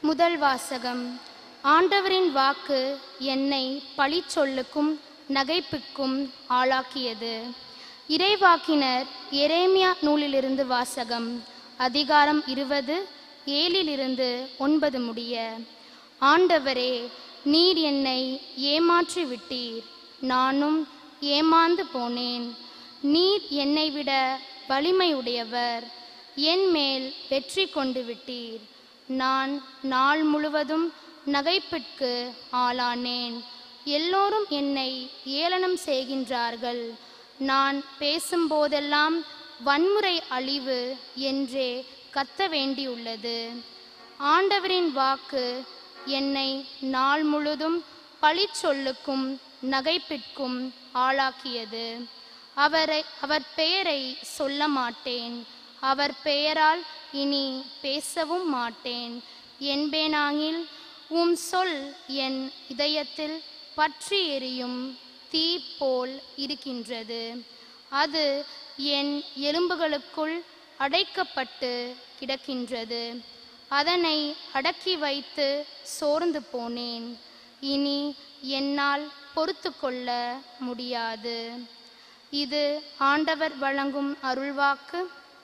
முதல் வாசகம் ஆண்டவரின் வாக்கு என்னை பழிச்சொல்லுக்கும் நகைப்புக்கும் ஆளாக்கியது இறைவாக்கினர் எரேமியா நூலிலிருந்து வாசகம் அதிகாரம் இருபது ஏழிலிருந்து ஒன்பது முடிய ஆண்டவரே நீர் என்னை ஏமாற்றி விட்டீர் நானும் ஏமாந்து போனேன் நீர் என்னை விட வலிமையுடையவர் என் மேல் வெற்றி கொண்டு விட்டீர் நான் நாள் முழுவதும் நகைப்பிற்கு ஆளானேன் எல்லோரும் என்னை ஏளனம் செய்கின்றார்கள் நான் பேசும்போதெல்லாம் வன்முறை அழிவு என்றே கத்த வேண்டியுள்ளது ஆண்டவரின் வாக்கு என்னை நாள் முழுதும் பழிச்சொல்லுக்கும் நகைப்பிற்கும் ஆளாக்கியது அவரை அவர் பெயரை சொல்ல மாட்டேன் அவர் பெயரால் இனி பேசவும் மாட்டேன் என்பேனாகில் உம் சொல் என் இதயத்தில் பற்றி எரியும் தீ போல் இருக்கின்றது அது என் எலும்புகளுக்குள் அடைக்கப்பட்டு கிடக்கின்றது அதனை அடக்கி வைத்து சோர்ந்து போனேன் இனி என்னால் பொறுத்து கொள்ள முடியாது இது ஆண்டவர் வழங்கும் அருள்வாக்கு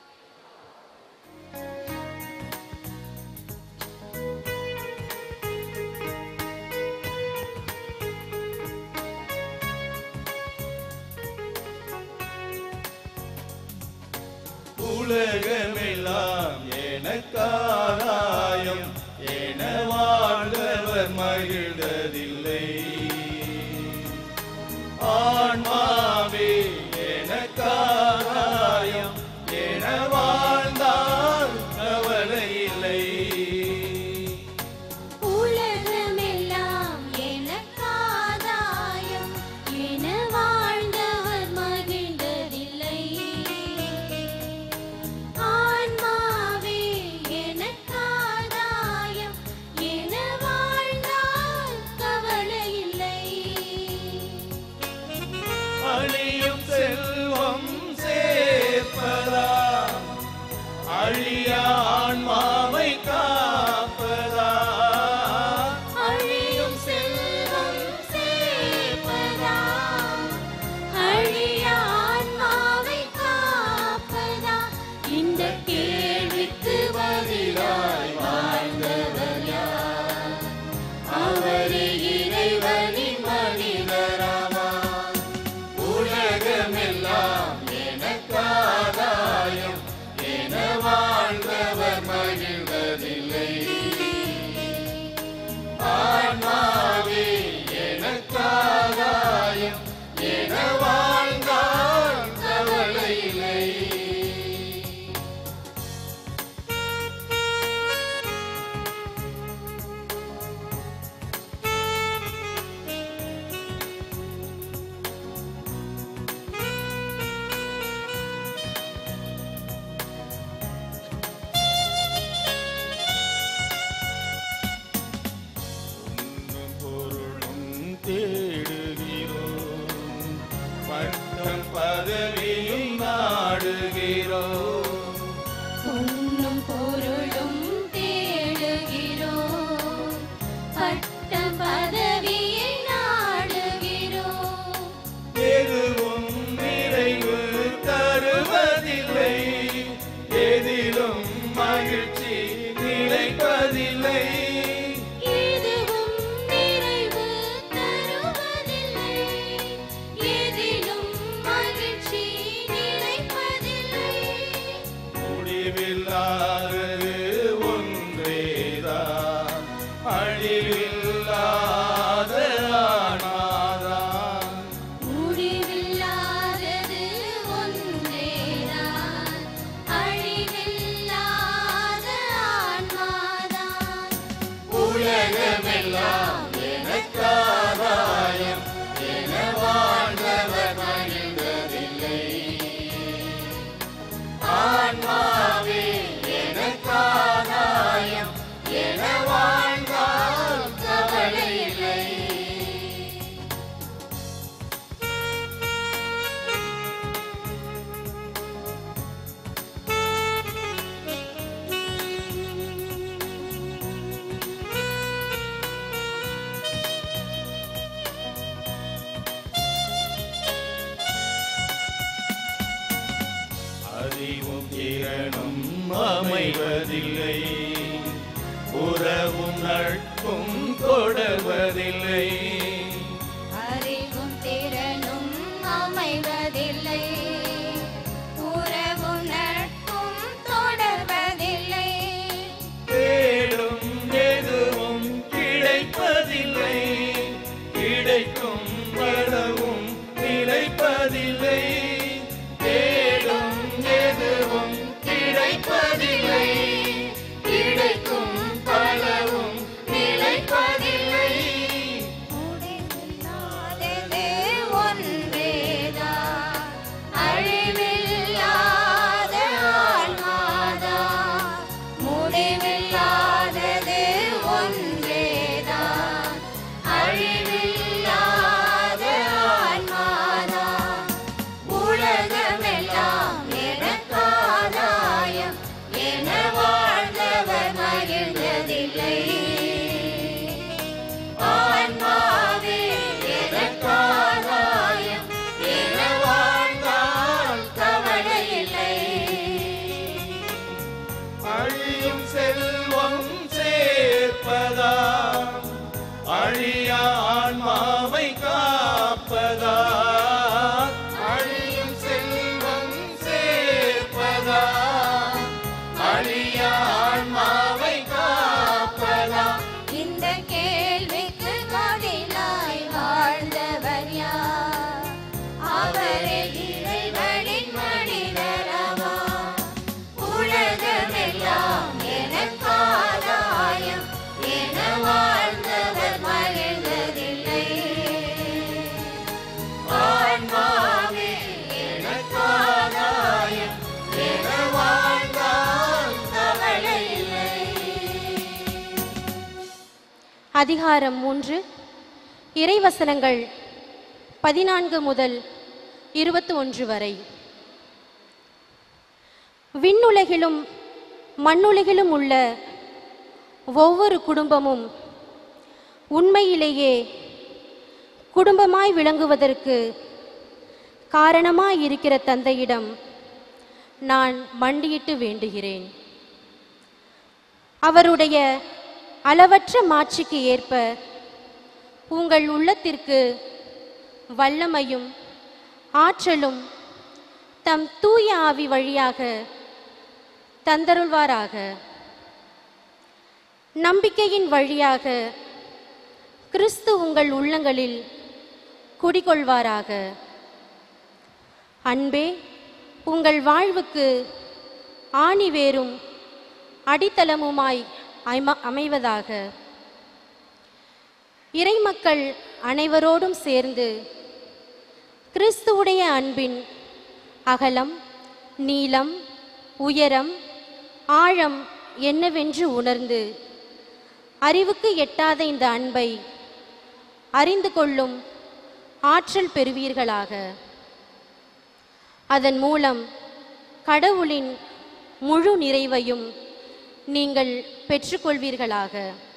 உலகமெல்லாம் எனக்காராயம் என வாழ்ந்தவர் மகிழ்ந்ததில்லை ஆன்மாவே எனக்காராயம் என வாழ்ந்தால் கவலை இல்லை உலகமெல்லாம் எனக்காதாயம் என வாழ்ந்தவர் மகிழ்ந்ததில்லை ஆன்மாவே எனக்காதாயம் என வாழ்ந்தால் கவலை இல்லை அழியும் செல்வம் சேர்ப்பதா அழியா ஆன்மாவை காப்பதா அழியும் செல்வம் சேர்ப்பதா அழியா ஆன்மாவை காப்பதா இந்த கேள்விக்கு பதிலாய் வாழ்ந்தவர் யார் அவரே இறைவனின் மனிதராவார் உலகமெல்லாம் எனக்காதாயம் என வாழ்ந்தவர் மகிழ்ந்ததில்லை ஆன்மாவே எனக்காதாயம் என வாழ்ந்தால் கவலை இல்லை உண்ணும் பொருளும் தேடுகிறோம் பட்டம் பதவியும் நாடுகிறோம் உண்ணும் பொருளும் தேடுகிறோம் பட்ட பதவியை நாடுகிறோம் எதுவும் நிறைவு தருவதில்லை எதிலும் மகிழ்ச்சி நிலைப்பதில்லை எதுவும் நிறைவு தருவதில்லை எதிலும் மகிழ்ச்சி நிலைப்பதில்லை முடிவில்லாதது ஒன்றேதான் அழிவில்லாத ஆனாதான் முடிவில்லாதது ஒன்றேதான் அழிவில்லாத ஆன்மாதான் உலகமெல்லாம் எனக்காதாயம் என வாழ்ந்தவர் மகிழ்ந்ததில்லை ஆன்மாவே எனக்காதாயம் என வாழ்ந்தால் கவலை இல்லை அமைவதில்லை அறிவும் திறனும் அமைவதில்லை உறவும் நட்பும் தொடர்வதில்லை தேடும் எதுவும் கிடைப்பதில்லை கிடைக்கும் பலவும் நிலைப்பதில்லை தேடும் எதுவும் கிடைப்பதில்லை கிடைக்கும் பலவும் நிலைப்பதில்லை முடிவில்லாதது ஒன்றேதான் அழிவில்லாத ஆன்மாதான் முடிவில்லாதது ஒன்றேதான் அழிவில்லாத ஆன்மாதான் உலகமெல்லாம் எனக்காதாயம் என வாழ்ந்தவர் மகிழ்ந்ததில்லை ஆன்மாவே எனக்காதாயம் என வாழ்ந்தால் கவலையில்லை அழியும் செல்வம் சேர்ப்பதா அழியா ஆன்மாவை காப்பதா அழியும் செல்வம் சேர்ப்பதா அழியா ஆன்மாவை காப்பதா இந்த கேள்விக்கு பதிலாய் வாழ்ந்தவர் யார் அவரே இறைவனின் மனிதரவா உலகமெல்லாம் எனக்காதாயம் என வாழ்ந்தவர் மகிழ்ந்ததில்லை ஆன்மாவே எனக்காதாயம் என வாழ்ந்தால் கவலையில்லை அதிகாரம் மூன்று இறைவசனங்கள் பதினான்கு முதல் இருபத்தி ஒன்று வரை விண்ணுலகிலும் மண்ணுலகிலும் உள்ள ஒவ்வொரு குடும்பமும் உண்மையிலேயே குடும்பமாய் விளங்குவதற்கு காரணமாய் இருக்கிற தந்தையிடம் நான் மண்டியிட்டு வேண்டுகிறேன் அவருடைய அளவற்ற மாட்சிக்கு ஏற்ப உங்கள் உள்ளத்திற்கு வல்லமையும் ஆற்றலும் தம் தூய ஆவி வழியாக தந்தருள்வாராக நம்பிக்கையின் வழியாக கிறிஸ்து உங்கள் உள்ளங்களில் குடிகொள்வாராக அன்பே உங்கள் வாழ்வுக்கு ஆணிவேரும் அடித்தளமுமாய் ஐம- அமைவதாக இறைமக்கள் அனைவரோடும் சேர்ந்து கிறிஸ்துவுடைய அன்பின் அகலம் நீளம் உயரம் ஆழம் என்னவென்று உணர்ந்து அறிவுக்கு எட்டாத இந்த அன்பை அறிந்து கொள்ளும் ஆற்றல் பெறுவீர்களாக அதன் மூலம் கடவுளின் முழு நிறைவையும் நீங்கள் பெற்றுக்கொள்வீர்களாக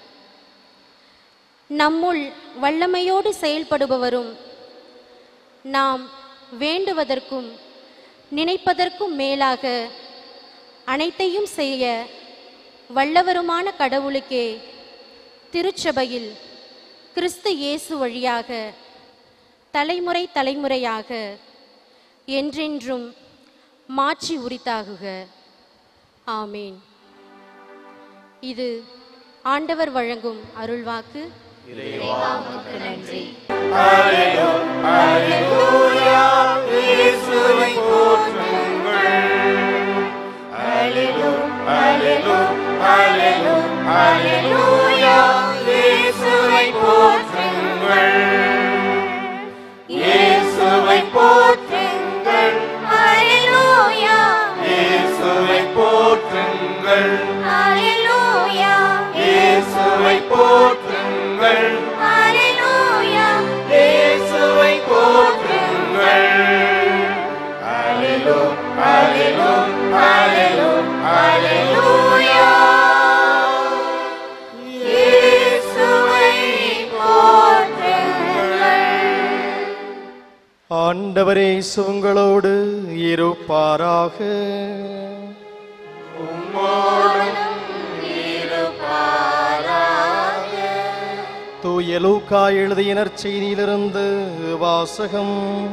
நம்முள் வல்லமையோடு செயல்படுபவரும் நாம் வேண்டுவதற்கும் நினைப்பதற்கும் மேலாக அனைத்தையும் செய்ய வல்லவருமான கடவுளுக்கே திருச்சபையில் கிறிஸ்து இயேசு வழியாக தலைமுறை தலைமுறையாக என்றென்றும் மாற்றி உரித்தாகுக ஆமீன் இது ஆண்டவர் வழங்கும் அருள்வாக்கு இயேசுவை போற்றுங்கள் ஹalleluya இயேசுவை போற்றுங்கள் இயேசுவை போற்றுங்கள் Hallelujah, இயேசுவை போற்றுங்கள் hallelujah, இயேசுவை போற்றுங்கள் hallelujah, இயேசுவை போற்றுங்கள் ஹalleluya ஹalleluya ஹalleluya இயேசுவை போற்றுங்கள். ஆண்டவரே சுங்களோடு இருப்பாராக தூய லூக்கா எழுதிய நற்செய்தியிலிருந்து வாசகம்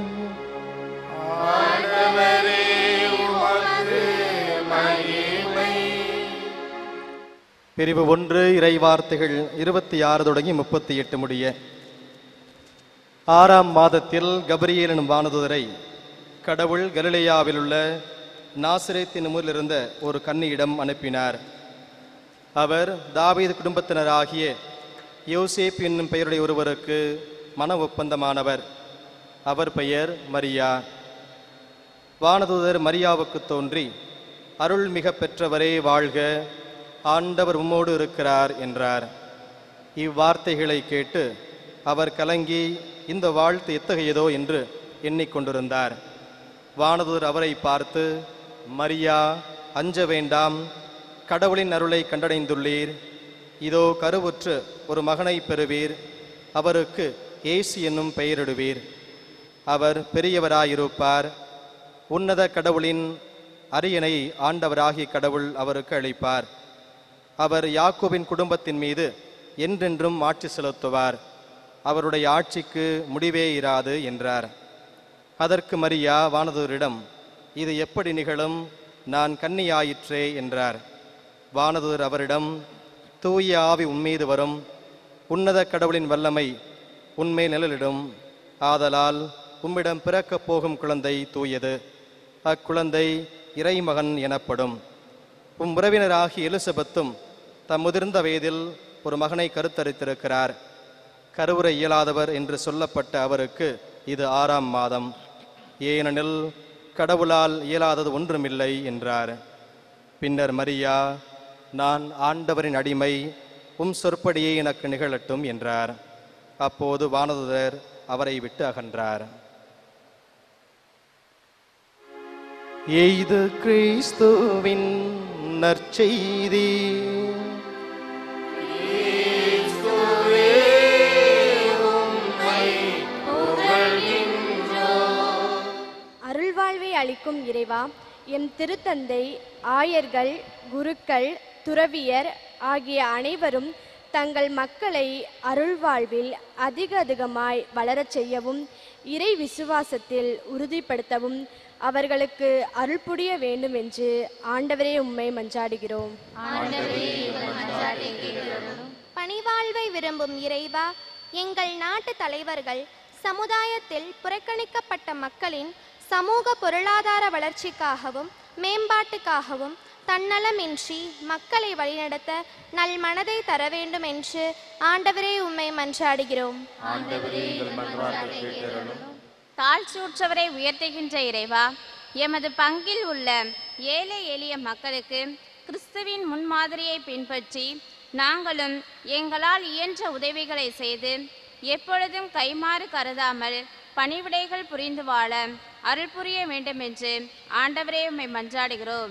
ஆண்டவரே உமக்கு மகிமை பிரிவு ஒன்று இறை வார்த்தைகள் இருபத்தி ஆறு தொடங்கி முப்பத்தி எட்டு முடிய ஆறாம் மாதத்தில் கபரியேல் எனும் வானதுதரை கடவுள் கலிலேயாவில் உள்ள நாசிரேத்தின் ஊரில் இருந்த ஒரு கன்னியிடம் அனுப்பினார் அவர் தாவீது குடும்பத்தினராகிய யோசேப் என்னும் பெயருடைய ஒருவருக்கு மன ஒப்பந்தமானவர் அவர் பெயர் மரியா வானதூதர் மரியாவுக்கு தோன்றி அருள் மிக பெற்றவரே வாழ்க ஆண்டவர் உம்மோடு இருக்கிறார் என்றார் இவ்வார்த்தைகளை கேட்டு அவர் கலங்கி இந்த வாழ்த்து எத்தகையதோ என்று எண்ணிக்கொண்டிருந்தார் வானதூதர் அவரை பார்த்து மரியா அஞ்ச வேண்டாம் கடவுளின் அருளை கண்டடைந்துள்ளீர் இதோ கருவுற்று ஒரு மகனை பெறுவீர் அவருக்கு இயேசு என்னும் பெயரிடுவீர் அவர் பெரியவராயிருப்பார் உன்னத கடவுளின் அரியணை ஆண்டவராகிய கடவுள் அவருக்கு அளிப்பார் அவர் யாக்கோபின் குடும்பத்தின் மீது என்றென்றும் ஆட்சி செலுத்துவார் அவருடைய ஆட்சிக்கு முடிவே இராது என்றார் அதற்கு மரியா வானதூரிடம் இது எப்படி நிகழும் நான் கன்னியாயிற்றே என்றார் வானதூர் அவரிடம் தூய ஆவி உம்மீது வரும் உன்னத கடவுளின் வல்லமை உன்மேல் நிழலிடும் ஆதலால் உம்மிடம் பிறக்கப் போகும் குழந்தை தூயது அக்குழந்தை இறைமகன் எனப்படும் உம் உறவினராகிய எலிசபெத்தும் தம் முதிர்ந்த வயதில் ஒரு மகனை கருத்தரித்திருக்கிறார் கருவுற இயலாதவர் என்று சொல்லப்பட்ட அவருக்கு இது ஆறாம் மாதம் ஏனெனில் கடவுளால் இயலாதது ஒன்றுமில்லை என்றார் பின்னர் மரியா நான் ஆண்டவரின் அடிமை உம் சொற்படியே எனக்கு நிகழட்டும் என்றார் அப்போது வானதுதர் அவரை விட்டு அகன்றார் எய்து கிறிஸ்துவின் நற்செய்தி அருள்வாழ்வை அளிக்கும் இறைவா எம் திருத்தந்தை ஆயர்கள் குருக்கள் துறவியர் ஆகிய அனைவரும் தங்கள் மக்களை அருள்வாழ்வில் அதிக அதிகமாய் வளரச் செய்யவும் இறை விசுவாசத்தில் உறுதிப்படுத்தவும் அவர்களுக்கு அருள் புரிய வேண்டும் என்று ஆண்டவரே உம்மை மஞ்சாடுகிறோம் பணிவாழ்வை விரும்பும் இறைவா எங்கள் நாட்டு தலைவர்கள் சமுதாயத்தில் புறக்கணிக்கப்பட்ட மக்களின் சமூக பொருளாதார வளர்ச்சிக்காகவும் மேம்பாட்டுக்காகவும் தன்னலமின்றி மக்களை வழிநடத்த நல் மனதை தர வேண்டும் என்று ஆண்டவரே உம்மை மன்றாடுகிறோம் தாழ்ச்சூற்றவரை உயர்த்துகின்ற இறைவா எமது பங்கில் உள்ள ஏழை எளிய மக்களுக்கு கிறிஸ்துவின் முன்மாதிரியை பின்பற்றி நாங்களும் எங்களால் இயன்ற உதவிகளை செய்து எப்பொழுதும் கைமாறு கருதாமல் பணிவிடைகள் புரிந்து வாழ அருள் புரிய வேண்டும் என்று ஆண்டவரே உம்மை மன்றாடுகிறோம்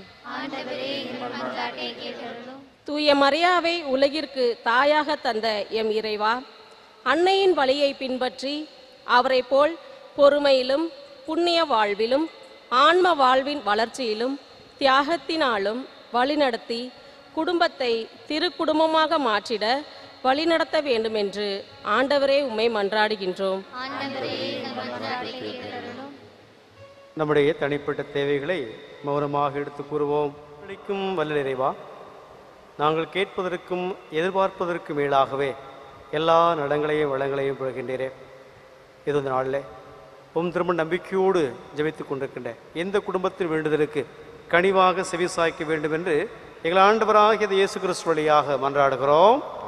தூய மரியாவை உலகிற்கு தாயாக தந்த எம் இறைவா அன்னையின் வழியை பின்பற்றி அவரைப் போல் பொறுமையிலும் புண்ணிய வாழ்விலும் ஆன்ம வாழ்வின் வளர்ச்சியிலும் தியாகத்தினாலும் வழிநடத்தி குடும்பத்தை திருக்குடும்பமாக மாற்றிட வழிநடத்த வேண்டும் என்று ஆண்டவரே உம்மை மன்றாடுகின்றோம் நம்முடைய தனிப்பட்ட தேவைகளை மௌனமாக எடுத்து கூறுவோம் அளிக்கும் வல்ல நிறைவா நாங்கள் கேட்பதற்கும் எதிர்பார்ப்பதற்கும் மேலாகவே எல்லா நடங்களையும் வளங்களையும் பெறுகின்றீரே இது இந்த நாளில் உம் திரும்ப நம்பிக்கையோடு ஜெபித்துக் கொண்டிருக்கின்ற எந்த குடும்பத்தின் வேண்டுதலுக்கு கனிவாக செவிசாய்க்க வேண்டும் என்று எங்கள் ஆண்டவராகிய இயேசு கிறிஸ்து வழியாக மன்றாடுகிறோம்